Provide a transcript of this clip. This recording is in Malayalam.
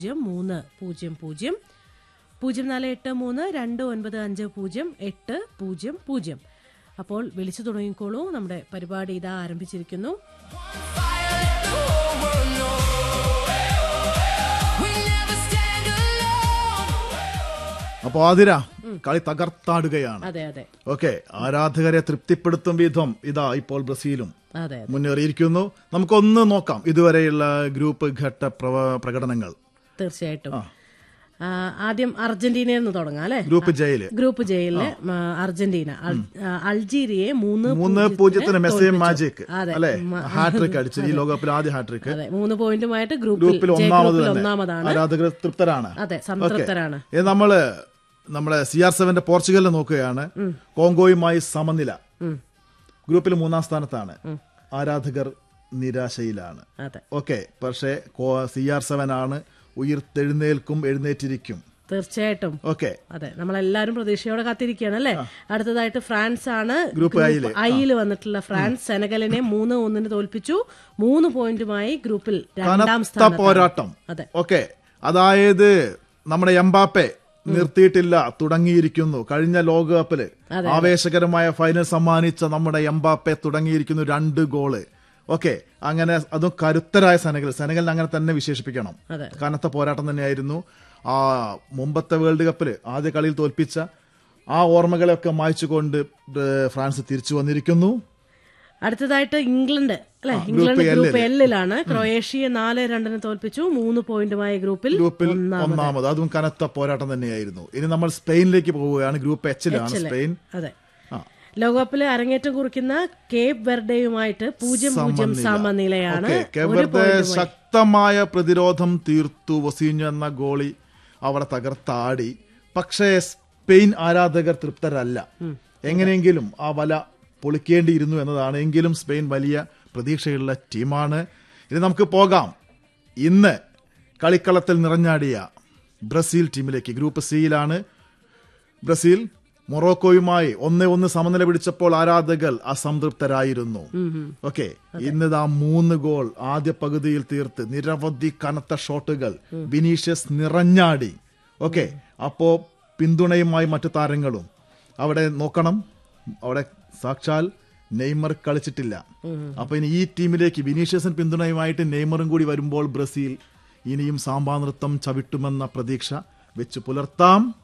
പൂജ്യം മൂന്ന് പൂജ്യം പൂജ്യം പൂജ്യം നാല് എട്ട് മൂന്ന് രണ്ട് ഒൻപത് അഞ്ച് പൂജ്യം എട്ട് പൂജ്യം പൂജ്യം അപ്പോൾ വിളിച്ചു തുടങ്ങിക്കോളൂ നമ്മുടെ പരിപാടി ഇതാ ആരംഭിച്ചിരിക്കുന്നു അപ്പൊ ആതിര കളി തകർത്താടുകയാണ് അതെ അതെ ഓക്കെ ആരാധകരെ തൃപ്തിപ്പെടുത്തും വിധം ഇതാ ഇപ്പോൾ ബ്രസീലും അതെ അതെ മുന്നേറിയിരിക്കുന്നു നമുക്കൊന്ന് നോക്കാം ഇതുവരെയുള്ള ഗ്രൂപ്പ് ഘട്ട പ്രവ- പ്രകടനങ്ങൾ തീർച്ചയായിട്ടും ആ, ആദ്യം അർജന്റീനയിൽ നിന്ന് തുടങ്ങാം അല്ലെ ഗ്രൂപ്പ് ജയില് ഗ്രൂപ്പ് ജയിലിലെ ആ, അർജന്റീന അൾ- ആ, അൾജീരിയയെ മൂന്ന് മൂന്ന് പൂജ്യത്തിന് മെസ്സി മാജിക് അതെ. അല്ലെ ഹാട്രിക് അടിച്ചു ഈ ലോകകപ്പിൽ ആദ്യ ഹാട്രിക് അതെ മൂന്ന് പോയിന്റുമായിട്ട് ഗ്രൂപ്പിൽ ഗ്രൂപ്പിൽ ജെ ഒന്നാമത് ഗ്രൂപ്പിൽ തന്നെ ഒന്നാമതാണ് ആരാധകർ തൃപ്തരാണ് അതെ സംതൃപ്തരാണ് ഇത് നമ്മള് നമ്മുടെ സി ആർ സെവന്റെ പോർച്ചുഗലിൽ നോക്കുകയാണ് കോങ്കോയുമായി സമനില ഗ്രൂപ്പിൽ മൂന്നാം സ്ഥാനത്താണ് ആരാധകർ നിരാശയിലാണ് അതെ ഓക്കെ പക്ഷേ സി ആർ സെവൻ ആണ് ഉയർത്തെഴുന്നേൽക്കും എഴുന്നേറ്റിരിക്കും തീർച്ചയായിട്ടും ഓക്കെ അതെ നമ്മളെല്ലാരും പ്രതീക്ഷയോടെ കാത്തിരിക്കുകയാണ് അല്ലെ അടുത്തതായിട്ട് ഫ്രാൻസ് ആണ് ഗ്രൂപ്പ് ഐയില്. ഐയിൽ വന്നിട്ടുള്ള ഫ്രാൻസ് സെനഗലിനെ മൂന്ന് ഒന്നിന് തോൽപ്പിച്ചു മൂന്ന് പോയിന്റുമായി ഗ്രൂപ്പിൽ രണ്ടാം കനത്ത സ്ഥാനം പോരാട്ടം അതെ ഓക്കെ അതായത് നമ്മുടെ എംബാപ്പെ നിർത്തിയിട്ടില്ല തുടങ്ങിയിരിക്കുന്നു കഴിഞ്ഞ ലോകകപ്പില് ആവേശകരമായ ഫൈനൽ സമ്മാനിച്ച നമ്മുടെ എംബാപ്പെ തുടങ്ങിയിരിക്കുന്നു രണ്ട് ഗോള് ഓക്കെ അങ്ങനെ അതും കരുത്തരായ സെനഗൽ സെനഗലിനെ അങ്ങനെ തന്നെ വിശേഷിപ്പിക്കണം അതെ. കനത്ത പോരാട്ടം തന്നെയായിരുന്നു ആ മുമ്പത്തെ വേൾഡ് കപ്പില് ആദ്യ കളിയിൽ തോൽപ്പിച്ച ആ ഓർമ്മകളെയൊക്കെ മായ്ച്ചുകൊണ്ട് ഏഹ്, ഫ്രാൻസ് തിരിച്ചു വന്നിരിക്കുന്നു അടുത്തതായിട്ട് ഇംഗ്ലണ്ട് അല്ലെ ഇംഗ്ലണ്ട് ഗ്രൂപ്പ് എല്ലിലാണ് ക്രൊയേഷ്യയെ നാല് രണ്ടിന് തോൽപ്പിച്ചു മൂന്ന് പോയിന്റുമായി ഗ്രൂപ്പിൽ ഗ്രൂപ്പിൽ ഒന്നാമത് അതും കനത്ത പോരാട്ടം തന്നെയായിരുന്നു ഇനി നമ്മൾ സ്പെയിനിലേക്ക് പോവുകയാണ് ഗ്രൂപ്പ് എച്ചിലാണ് സ്പെയിൻ അതെ ആ. ലോകകപ്പിലെ അരങ്ങേറ്റം കുറിക്കുന്ന കേപ്പ് വെർഡയുമായിട്ട് പൂജ്യം പൂജ്യം സമനിലയാണ് ഓക്കെ കേവലത്തെ ശക്തമായ പ്രതിരോധം തീർത്തു വസീഞ്ഞു എന്ന ഗോളി അവിടെ തകർത്താടി പക്ഷേ സ്പെയിൻ ആരാധകർ തൃപ്തരല്ല എങ്ങനെയെങ്കിലും ആ വല പൊളിക്കേണ്ടിയിരുന്നു എന്നതാണ് എങ്കിലും സ്പെയിൻ വലിയ പ്രതീക്ഷയുള്ള ടീമാണ് ഇനി നമുക്ക് പോകാം ഇന്ന് കളിക്കളത്തിൽ നിറഞ്ഞാടിയ ബ്രസീൽ ടീമിലേക്ക് ഗ്രൂപ്പ് സിയിലാണ് ബ്രസീൽ മൊറോക്കോയുമായി ഒന്നേ ഒന്ന് സമനില പിടിച്ചപ്പോൾ ആരാധകർ അസംതൃപ്തരായിരുന്നു ഓക്കെ ഇന്നിതാ മൂന്ന് ഗോൾ ആദ്യ പകുതിയിൽ തീർത്ത് നിരവധി കനത്ത ഷോട്ടുകൾ വിനീഷ്യസ് നിറഞ്ഞാടി ഓക്കെ അപ്പോ പിന്തുണയുമായി മറ്റു താരങ്ങളും അവിടെ നോക്കണം അവിടെ സാക്ഷാൽ നെയ്മർ കളിച്ചിട്ടില്ല അപ്പൊ ഇനി ഈ ടീമിലേക്ക് വിനീഷ്യസൻ പിന്തുണയുമായിട്ട് നെയ്മറും കൂടി വരുമ്പോൾ ബ്രസീൽ ഇനിയും സാമ്പാ നൃത്തം ചവിട്ടുമെന്ന പ്രതീക്ഷ വെച്ച് പുലർത്താം